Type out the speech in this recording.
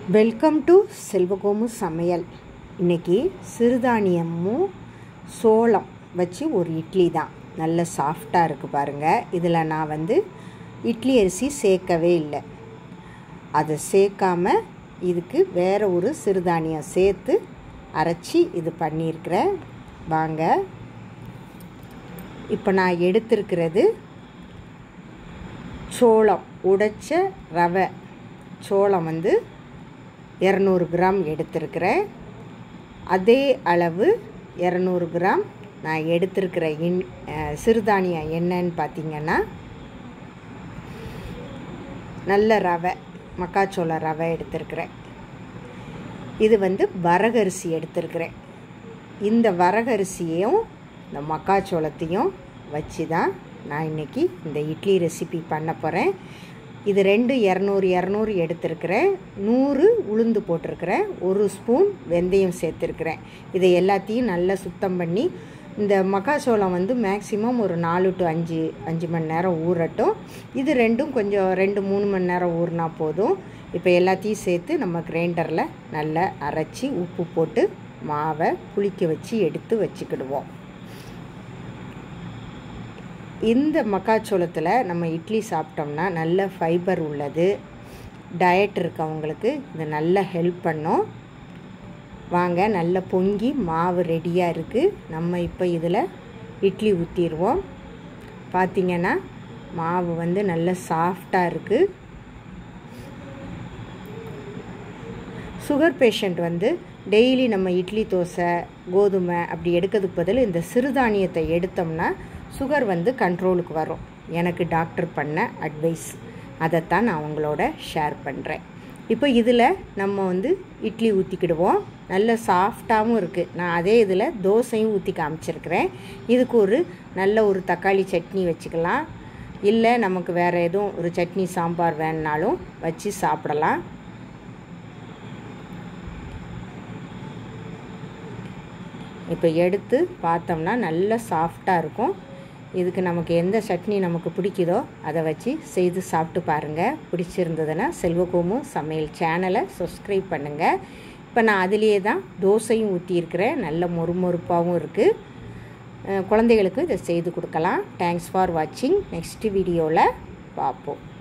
welcome to செல்வகோமு சமையல் இன்றைக்கி சிறுதானியமும் சோளம் வச்சு ஒரு இட்லி தான் நல்ல சாஃப்டாக இருக்குது பாருங்கள் இதில் நான் வந்து இட்லி அரிசி சேர்க்கவே இல்லை அதை சேர்க்காம இதுக்கு வேறு ஒரு சிறுதானியம் சேர்த்து அரைச்சி இது பண்ணியிருக்கிறேன் வாங்க இப்போ நான் எடுத்திருக்கிறது சோளம் உடைச்ச ரவை சோளம் வந்து இரநூறு கிராம் எடுத்திருக்கிறேன் அதே அளவு இரநூறு கிராம் நான் எடுத்திருக்கிற இன் சிறுதானியம் என்னன்னு பார்த்தீங்கன்னா நல்ல ரவை மக்காச்சோள ரவை எடுத்திருக்கிறேன் இது வந்து வரகரிசி எடுத்திருக்கிறேன் இந்த வரகரிசியையும் இந்த மக்காச்சோளத்தையும் வச்சு தான் நான் இன்றைக்கி இந்த இட்லி ரெசிபி பண்ண போகிறேன் இது ரெண்டு இரநூறு இரநூறு எடுத்திருக்கிறேன் நூறு உளுந்து போட்டிருக்கிறேன் ஒரு ஸ்பூன் வெந்தயம் சேர்த்துருக்கிறேன் இதை எல்லாத்தையும் நல்லா சுத்தம் பண்ணி இந்த மக்காச்சோளம் வந்து மேக்ஸிமம் ஒரு நாலு டு அஞ்சு அஞ்சு மணி நேரம் ஊறட்டும் இது ரெண்டும் கொஞ்சம் ரெண்டு மூணு மணி நேரம் ஊறினா போதும் இப்போ எல்லாத்தையும் சேர்த்து நம்ம கிரைண்டரில் நல்லா அரைச்சி உப்பு போட்டு மாவை புளிக்க வச்சு எடுத்து வச்சுக்கிடுவோம் இந்த மக்காச்சோளத்தில் நம்ம இட்லி சாப்பிட்டோம்னா நல்ல ஃபைபர் உள்ளது டயட் இருக்கவங்களுக்கு இது நல்ல ஹெல்ப் பண்ணும் வாங்க நல்ல பொங்கி மாவு ரெடியாக இருக்குது நம்ம இப்போ இதில் இட்லி ஊற்றிடுவோம் பார்த்திங்கன்னா மாவு வந்து நல்ல சாஃப்டாக இருக்குது சுகர் பேஷண்ட் வந்து டெய்லி நம்ம இட்லி தோசை கோதுமை அப்படி எடுக்கிறதுக்கு பதில் இந்த சிறுதானியத்தை எடுத்தோம்னா சுகர் வந்து கண்ட்ரோலுக்கு வரும் எனக்கு டாக்டர் பண்ண அட்வைஸ் அதைத்தான் நான் உங்களோட ஷேர் பண்ணுறேன் இப்போ இதில் நம்ம வந்து இட்லி ஊற்றிக்கிடுவோம் நல்ல சாஃப்டாகவும் இருக்குது நான் அதே இதில் தோசையும் ஊற்றி காமிச்சிருக்கிறேன் இதுக்கு ஒரு நல்ல ஒரு தக்காளி சட்னி வச்சுக்கலாம் இல்லை நமக்கு வேறு எதுவும் ஒரு சட்னி சாம்பார் வேணுனாலும் வச்சு சாப்பிடலாம் இப்போ எடுத்து பார்த்தோம்னா நல்ல சாஃப்டாக இருக்கும் இதுக்கு நமக்கு எந்த சட்னி நமக்கு பிடிக்குதோ அதை வச்சு செய்து சாப்பிட்டு பாருங்கள் பிடிச்சிருந்ததுன்னா செல்வகோமு சமையல் சேனலை சப்ஸ்கிரைப் பண்ணுங்கள் இப்போ நான் அதிலேயே தான் தோசையும் ஊற்றியிருக்கிறேன் நல்ல மொறுமொறுப்பாகவும் இருக்குது குழந்தைகளுக்கு இதை செய்து கொடுக்கலாம் தேங்க்ஸ் ஃபார் வாட்சிங் நெக்ஸ்ட் வீடியோவில் பார்ப்போம்